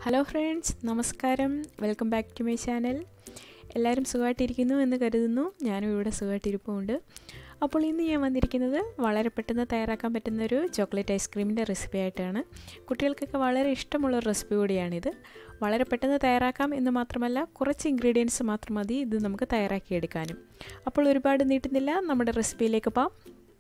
hello friends നമസ്കാരം welcome back to my channel എല്ലാവരും സുഖമായിട്ടിരിക്കുന്നു എന്ന് കരുതുന്നു ഞാനും ഇവിടെ സുഖമായിട്ടിരിപ്പുമുണ്ട് അപ്പോൾ ഇന്ന് ഞാൻ വന്നിരിക്കുന്നത് വളരെ പെട്ടെന്ന് തയ്യാറാക്കാൻ പറ്റുന്ന ഒരു ചോക്ലേറ്റ് ഐസ്ക്രീമിൻ്റെ റെസിപ്പി ആയിട്ടാണ് കുട്ടികൾക്കൊക്കെ വളരെ ഇഷ്ടമുള്ള ഒരു റെസിപ്പി കൂടിയാണിത് വളരെ പെട്ടെന്ന് തയ്യാറാക്കാം എന്ന് മാത്രമല്ല കുറച്ച് ഇൻഗ്രീഡിയൻസ് മാത്രം മതി ഇത് നമുക്ക് തയ്യാറാക്കിയെടുക്കാനും അപ്പോൾ ഒരുപാട് നീട്ടുന്നില്ല നമ്മുടെ റെസിപ്പിയിലേക്ക് പോകാം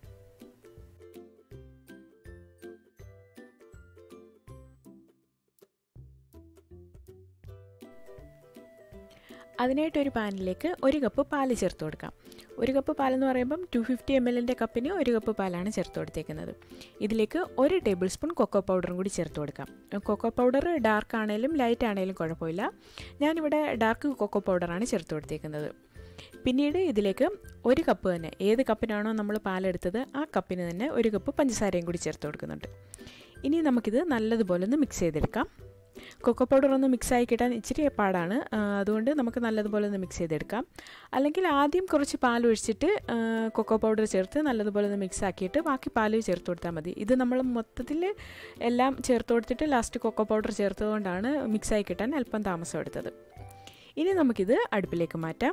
അതിനായിട്ട് ഒരു പാനിലേക്ക് ഒരു കപ്പ് പാല് ചേർത്ത് കൊടുക്കാം ഒരു കപ്പ് പാലെന്ന് പറയുമ്പം ടു ഫിഫ്റ്റി എം എല്ലിൻ്റെ കപ്പിന് ഒരു കപ്പ് പാലാണ് ചേർത്ത് കൊടുത്തേക്കുന്നത് ഇതിലേക്ക് ഒരു ടേബിൾ സ്പൂൺ കൊക്കോ പൗഡറും കൂടി ചേർത്ത് കൊടുക്കാം കൊക്കോ പൗഡർ ഡാർക്ക് ആണെങ്കിലും ലൈറ്റ് ആണെങ്കിലും കുഴപ്പമില്ല ഞാനിവിടെ ഡാർക്ക് കൊക്കോ പൗഡറാണ് ചേർത്ത് കൊടുത്തേക്കുന്നത് പിന്നീട് ഇതിലേക്ക് ഒരു കപ്പ് തന്നെ ഏത് കപ്പിനാണോ നമ്മൾ പാലെടുത്തത് ആ കപ്പിന് തന്നെ ഒരു കപ്പ് പഞ്ചസാരയും കൂടി ചേർത്ത് കൊടുക്കുന്നുണ്ട് ഇനി നമുക്കിത് നല്ലതുപോലെ ഒന്ന് മിക്സ് ചെയ്തെടുക്കാം കൊക്കോ പൗഡർ ഒന്ന് മിക്സായി കിട്ടാൻ ഇച്ചിരി പാടാണ് അതുകൊണ്ട് നമുക്ക് നല്ലതുപോലെ ഒന്ന് മിക്സ് ചെയ്തെടുക്കാം അല്ലെങ്കിൽ ആദ്യം കുറച്ച് പാൽ ഒഴിച്ചിട്ട് കൊക്കോ പൗഡർ ചേർത്ത് നല്ലതുപോലെ ഒന്ന് മിക്സ് ആക്കിയിട്ട് ബാക്കി പാൽ ചേർത്ത് കൊടുത്താൽ മതി ഇത് നമ്മൾ മൊത്തത്തിൽ എല്ലാം ചേർത്ത് കൊടുത്തിട്ട് ലാസ്റ്റ് കൊക്കോ പൗഡർ ചേർത്തതുകൊണ്ടാണ് മിക്സായി കിട്ടാൻ അല്പം താമസം എടുത്തത് ഇനി നമുക്കിത് അടുപ്പിലേക്ക് മാറ്റാം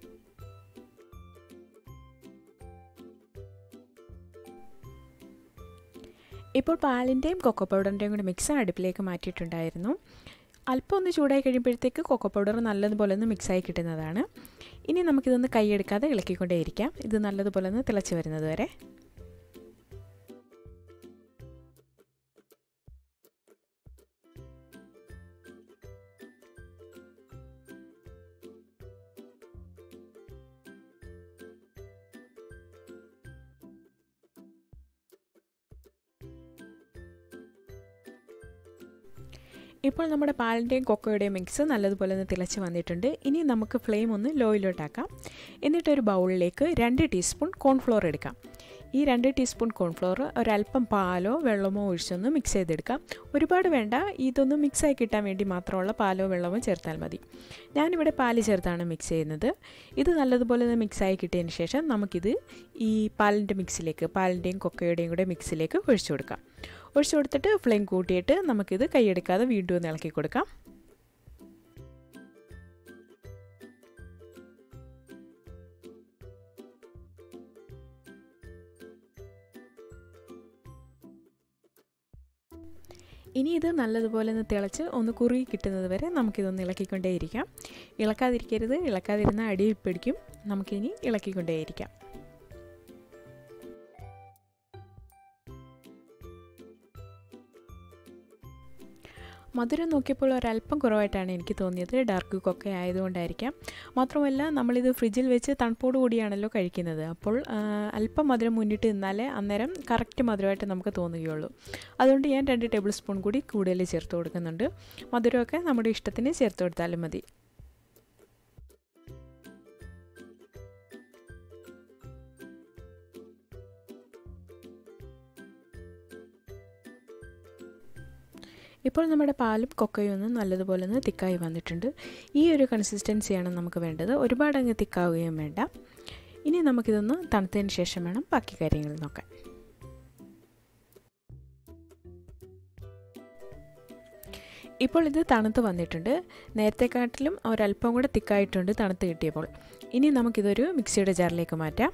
ഇപ്പോൾ പാലിൻ്റെയും കൊക്കോ പൗഡറിൻ്റെയും കൂടി മിക്സ് അടുപ്പിലേക്ക് മാറ്റിയിട്ടുണ്ടായിരുന്നു അല്പം ഒന്ന് ചൂടായി കഴിയുമ്പോഴത്തേക്ക് കൊക്കോ പൗഡർ നല്ലതുപോലെ ഒന്ന് മിക്സായി കിട്ടുന്നതാണ് ഇനി നമുക്കിതൊന്ന് കൈയെടുക്കാതെ ഇളക്കിക്കൊണ്ടേയിരിക്കാം ഇത് നല്ലതുപോലെ ഒന്ന് തിളച്ച് വരുന്നത് വരെ ഇപ്പോൾ നമ്മുടെ പാലിൻ്റെയും കൊക്കോയുടെയും മിക്സ് നല്ലതുപോലെ ഒന്ന് തിളച്ച് വന്നിട്ടുണ്ട് ഇനി നമുക്ക് ഫ്ലെയിം ഒന്ന് ലോയിലോട്ടാക്കാം എന്നിട്ടൊരു ബൗളിലേക്ക് രണ്ട് ടീസ്പൂൺ കോൺഫ്ലോർ എടുക്കാം ഈ രണ്ട് ടീസ്പൂൺ കോൺഫ്ലോർ ഒരല്പം പാലോ വെള്ളമോ ഒഴിച്ചൊന്ന് മിക്സ് ചെയ്തെടുക്കാം ഒരുപാട് വേണ്ട ഇതൊന്ന് മിക്സായി കിട്ടാൻ വേണ്ടി മാത്രമുള്ള പാലോ വെള്ളമോ ചേർത്താൽ മതി ഞാനിവിടെ പാല് ചേർത്താണ് മിക്സ് ചെയ്യുന്നത് ഇത് നല്ലതുപോലെ ഒന്ന് മിക്സായി കിട്ടിയതിന് ശേഷം നമുക്കിത് ഈ പാലിൻ്റെ മിക്സിലേക്ക് പാലിൻ്റെയും കൊക്കയുടെയും കൂടെ മിക്സിലേക്ക് ഒഴിച്ചു കൊടുക്കാം ഒഴിച്ചു കൊടുത്തിട്ട് ഫ്ലെയിം കൂട്ടിയിട്ട് നമുക്കിത് കൈയെടുക്കാതെ വീണ്ടും ഒന്ന് ഇളക്കി കൊടുക്കാം ഇനി ഇത് നല്ലതുപോലെ ഒന്ന് തിളച്ച് ഒന്ന് കുറുകി കിട്ടുന്നത് വരെ നമുക്കിതൊന്ന് ഇളക്കിക്കൊണ്ടേയിരിക്കാം ഇളക്കാതിരിക്കരുത് ഇളക്കാതിരുന്ന അടിയിൽ പിടിക്കും നമുക്കിനി ഇളക്കിക്കൊണ്ടേയിരിക്കാം മധുരം നോക്കിയപ്പോൾ ഒരല്പം കുറവായിട്ടാണ് എനിക്ക് തോന്നിയത് ഡാർക്ക് കൊക്കെ ആയതുകൊണ്ടായിരിക്കാം മാത്രമല്ല നമ്മളിത് ഫ്രിഡ്ജിൽ വെച്ച് തണുപ്പോട് കൂടിയാണല്ലോ കഴിക്കുന്നത് അപ്പോൾ അല്പം മധുരം മുന്നിട്ട് നിന്നാലേ അന്നേരം കറക്റ്റ് മധുരമായിട്ട് നമുക്ക് തോന്നുകയുള്ളൂ അതുകൊണ്ട് ഞാൻ രണ്ട് ടേബിൾ സ്പൂൺ കൂടി കൂടുതൽ ചേർത്ത് കൊടുക്കുന്നുണ്ട് മധുരമൊക്കെ നമ്മുടെ ഇഷ്ടത്തിന് ചേർത്ത് കൊടുത്താലും മതി ഇപ്പോൾ നമ്മുടെ പാലും കൊക്കയും ഒന്ന് നല്ലതുപോലെ ഒന്ന് തിക്കായി വന്നിട്ടുണ്ട് ഈ ഒരു കൺസിസ്റ്റൻസിയാണ് നമുക്ക് വേണ്ടത് ഒരുപാട് അങ്ങ് തിക്കാവുകയും വേണ്ട ഇനി നമുക്കിതൊന്ന് തണുത്തതിന് ശേഷം വേണം ബാക്കി കാര്യങ്ങൾ നോക്കാൻ ഇപ്പോൾ ഇത് തണുത്ത് വന്നിട്ടുണ്ട് നേരത്തെക്കാട്ടിലും ഒരല്പം കൂടെ തിക്കായിട്ടുണ്ട് തണുത്ത് കിട്ടിയപ്പോൾ ഇനി നമുക്കിതൊരു മിക്സിയുടെ ജാറിലേക്ക് മാറ്റാം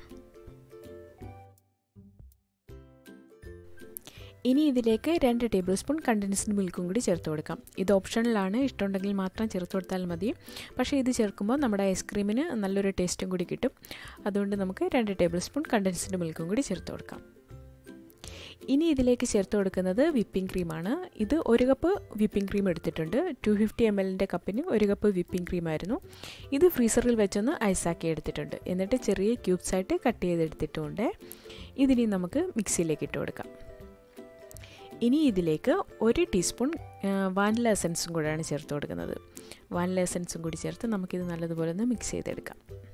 ഇനി ഇതിലേക്ക് രണ്ട് ടേബിൾ സ്പൂൺ കണ്ടൻസ്ഡ് മിൽക്കും കൂടി ചേർത്ത് കൊടുക്കാം ഇത് ഓപ്ഷണലാണ് ഇഷ്ടമുണ്ടെങ്കിൽ മാത്രം ചേർത്ത് കൊടുത്താൽ മതി പക്ഷേ ഇത് ചേർക്കുമ്പോൾ നമ്മുടെ ഐസ്ക്രീമിന് നല്ലൊരു ടേസ്റ്റും കൂടി കിട്ടും അതുകൊണ്ട് നമുക്ക് രണ്ട് ടേബിൾ സ്പൂൺ കണ്ടൻസ്ഡ് മിൽക്കും കൂടി ചേർത്ത് കൊടുക്കാം ഇനി ഇതിലേക്ക് ചേർത്ത് കൊടുക്കുന്നത് വിപ്പിംഗ് ക്രീമാണ് ഇത് ഒരു കപ്പ് വിപ്പിംഗ് ക്രീം എടുത്തിട്ടുണ്ട് ടു ഫിഫ്റ്റി എം എല്ലിൻ്റെ കപ്പിന് ഒരു കപ്പ് വിപ്പിംഗ് ക്രീമായിരുന്നു ഇത് ഫ്രീസറിൽ വെച്ചൊന്ന് ഐസാക്കി എടുത്തിട്ടുണ്ട് എന്നിട്ട് ചെറിയ ക്യൂബ്സായിട്ട് കട്ട് ചെയ്തെടുത്തിട്ടുണ്ട് ഇതിനി നമുക്ക് മിക്സിയിലേക്ക് ഇട്ട് കൊടുക്കാം ഇനി ഇതിലേക്ക് ഒരു ടീസ്പൂൺ വാനില എസൻസും കൂടെയാണ് ചേർത്ത് കൊടുക്കുന്നത് വാനില എസൻസും കൂടി ചേർത്ത് നമുക്കിത് നല്ലതുപോലെ ഒന്ന് മിക്സ് ചെയ്തെടുക്കാം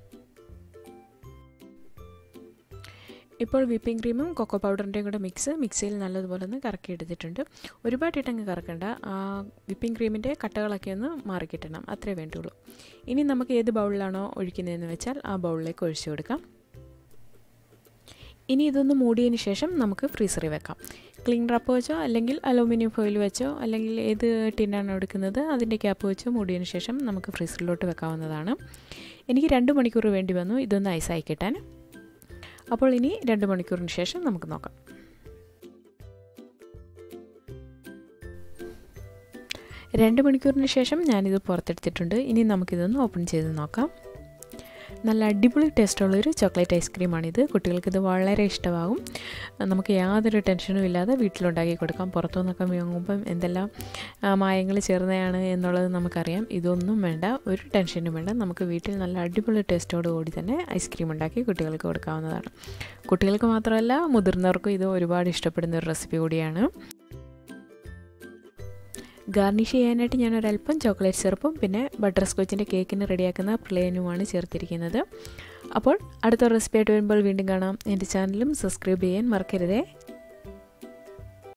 ഇപ്പോൾ വിപ്പിംഗ് ക്രീമും കൊക്കോ പൗഡറിൻ്റെയും കൂടെ മിക്സ് മിക്സിയിൽ നല്ലതുപോലെ ഒന്ന് കറക്കി എടുത്തിട്ടുണ്ട് ഒരുപാടിട്ടങ്ങ് കറക്കണ്ട ആ വിപ്പിംഗ് ക്രീമിൻ്റെ കട്ടകളൊക്കെ ഒന്ന് മാറിക്കിട്ടണം അത്രേ വേണ്ടുള്ളൂ ഇനി നമുക്ക് ഏത് ബൗളിലാണോ ഒഴിക്കുന്നതെന്ന് വെച്ചാൽ ആ ബൗളിലേക്ക് ഒഴിച്ചു കൊടുക്കാം ഇനി ഇതൊന്ന് മൂടിയതിന് ശേഷം നമുക്ക് ഫ്രീസറിൽ വെക്കാം ക്ലീൻ റാപ്പ് വെച്ചോ അല്ലെങ്കിൽ അലൂമിനിയം ഫോയിൽ വെച്ചോ അല്ലെങ്കിൽ ഏത് ടിന്നാണ് എടുക്കുന്നത് അതിൻ്റെ ക്യാപ്പ് വെച്ചോ മൂടിയതിന് ശേഷം നമുക്ക് ഫ്രീസറിലോട്ട് വെക്കാവുന്നതാണ് എനിക്ക് രണ്ട് മണിക്കൂർ വേണ്ടി വന്നു ഇതൊന്ന് ഐസായി കിട്ടാൻ അപ്പോൾ ഇനി രണ്ട് മണിക്കൂറിന് ശേഷം നമുക്ക് നോക്കാം രണ്ട് മണിക്കൂറിന് ശേഷം ഞാനിത് പുറത്തെടുത്തിട്ടുണ്ട് ഇനി നമുക്കിതൊന്ന് ഓപ്പൺ ചെയ്ത് നോക്കാം നല്ല അടിപൊളി ടേസ്റ്റുള്ളൊരു ചോക്ലേറ്റ് ഐസ്ക്രീമാണിത് കുട്ടികൾക്കിത് വളരെ ഇഷ്ടമാകും നമുക്ക് യാതൊരു ടെൻഷനും ഇല്ലാതെ വീട്ടിലുണ്ടാക്കി കൊടുക്കാം പുറത്തുനിന്നൊക്കെ വാങ്ങുമ്പം എന്തെല്ലാം മായങ്ങൾ ചേർന്നതാണ് എന്നുള്ളത് നമുക്കറിയാം ഇതൊന്നും വേണ്ട ഒരു ടെൻഷനും വേണ്ട നമുക്ക് വീട്ടിൽ നല്ല അടിപൊളി ടേസ്റ്റോട് കൂടി തന്നെ ഐസ്ക്രീം ഉണ്ടാക്കി കുട്ടികൾക്ക് കൊടുക്കാവുന്നതാണ് കുട്ടികൾക്ക് മാത്രമല്ല മുതിർന്നവർക്കും ഇത് ഒരുപാട് ഇഷ്ടപ്പെടുന്ന ഒരു റെസിപ്പി കൂടിയാണ് ഗാർണിഷ് ചെയ്യാനായിട്ട് ഞാൻ ഒരല്പം ചോക്ലേറ്റ് സിറപ്പും പിന്നെ ബട്ടർ സ്കോച്ചിൻ്റെ കേക്കിന് റെഡിയാക്കുന്ന പ്ലെയിനുമാണ് ചേർത്തിരിക്കുന്നത് അപ്പോൾ അടുത്ത റെസിപ്പി ആയിട്ട് വരുമ്പോൾ വീണ്ടും കാണാം എൻ്റെ ചാനലും സബ്സ്ക്രൈബ് ചെയ്യാൻ മറക്കരുതേ